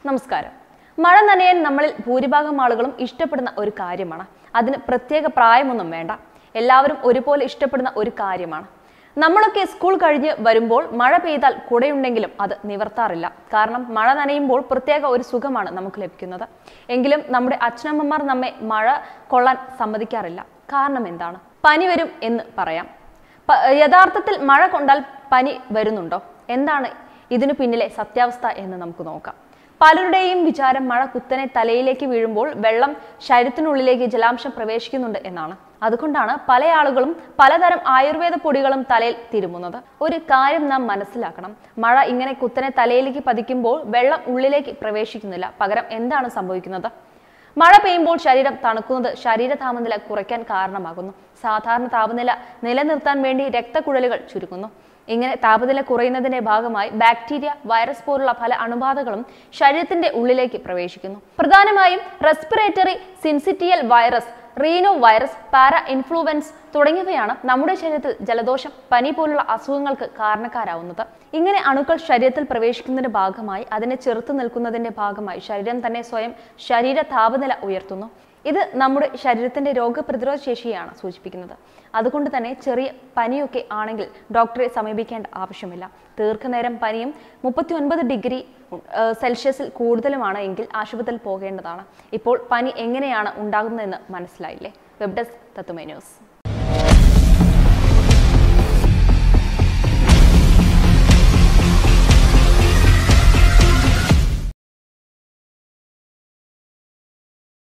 നമസ്കാരം മഴ നനയാൻ നമ്മളിൽ ഭൂരിഭാഗം ആളുകളും ഇഷ്ടപ്പെടുന്ന ഒരു കാര്യമാണ് അതിന് പ്രത്യേക പ്രായമൊന്നും വേണ്ട എല്ലാവരും ഒരുപോലെ ഇഷ്ടപ്പെടുന്ന ഒരു കാര്യമാണ് നമ്മളൊക്കെ സ്കൂൾ കഴിഞ്ഞ് വരുമ്പോൾ മഴ പെയ്താൽ കുടയുണ്ടെങ്കിലും അത് നിവർത്താറില്ല കാരണം മഴ നനയുമ്പോൾ പ്രത്യേക ഒരു സുഖമാണ് നമുക്ക് ലഭിക്കുന്നത് എങ്കിലും നമ്മുടെ അച്ഛനമ്മമാർ നമ്മെ മഴ കൊള്ളാൻ സമ്മതിക്കാറില്ല കാരണം എന്താണ് പനി വരും എന്ന് പറയാം പ- യഥാർത്ഥത്തിൽ മഴ കൊണ്ടാൽ പനി വരുന്നുണ്ടോ എന്താണ് ഇതിനു പിന്നിലെ സത്യാവസ്ഥ എന്ന് നമുക്ക് നോക്കാം പലരുടെയും വിചാരം മഴ കുത്തനെ തലയിലേക്ക് വീഴുമ്പോൾ വെള്ളം ശരീരത്തിനുള്ളിലേക്ക് ജലാംശം പ്രവേശിക്കുന്നുണ്ട് എന്നാണ് അതുകൊണ്ടാണ് പല ആളുകളും പലതരം ആയുർവേദ പൊടികളും തലയിൽ തിരുമുന്നത് ഒരു കാര്യം നാം മനസ്സിലാക്കണം മഴ ഇങ്ങനെ കുത്തനെ തലയിലേക്ക് പതിക്കുമ്പോൾ വെള്ളം ഉള്ളിലേക്ക് പ്രവേശിക്കുന്നില്ല പകരം എന്താണ് സംഭവിക്കുന്നത് മഴ പെയ്യുമ്പോൾ ശരീരം തണുക്കുന്നത് ശരീര താപനില കുറയ്ക്കാൻ കാരണമാകുന്നു സാധാരണ താപനില നിലനിർത്താൻ വേണ്ടി രക്തക്കുഴലുകൾ ചുരുങ്ങുന്നു ഇങ്ങനെ താപനില കുറയുന്നതിന്റെ ഭാഗമായി ബാക്ടീരിയ വൈറസ് പോലുള്ള പല അണുബാധകളും ശരീരത്തിന്റെ ഉള്ളിലേക്ക് പ്രവേശിക്കുന്നു പ്രധാനമായും respiratory syncytial virus rhino virus para influenza തുടങ്ങിയവയാണ് നമ്മുടെ ശരീരത്തിൽ ജലദോഷം പനി പോലുള്ള അസുഖങ്ങൾക്ക് കാരണക്കാരാവുന്നത് ഇങ്ങനെ അണുക്കൾ ശരീരത്തിൽ പ്രവേശിക്കുന്നതിന്റെ ഭാഗമായി അതിനെ ചെറുത്തു നിൽക്കുന്നതിന്റെ ഭാഗമായി ശരീരം തന്നെ സ്വയം ശരീര താപനില ഉയർത്തുന്നു ഇത് നമ്മുടെ ശരീരത്തിന്റെ രോഗപ്രതിരോധ ശേഷിയാണ് സൂചിപ്പിക്കുന്നത് അതുകൊണ്ട് തന്നെ ചെറിയ പനിയൊക്കെ ആണെങ്കിൽ ഡോക്ടറെ സമീപിക്കേണ്ട ആവശ്യമില്ല ദീർഘനേരം പനിയും മുപ്പത്തി ഒൻപത് ഡിഗ്രി ഏഹ്, സെൽഷ്യസിൽ കൂടുതലുമാണ് എങ്കിൽ ആശുപത്രിയിൽ പോകേണ്ടതാണ് ഇപ്പോൾ പനി എങ്ങനെയാണ് ഉണ്ടാകുന്നതെന്ന് മനസ്സിലായില്ലേ വെബ് ഡെസ്ക് തത്തുമേ ന്യൂസ്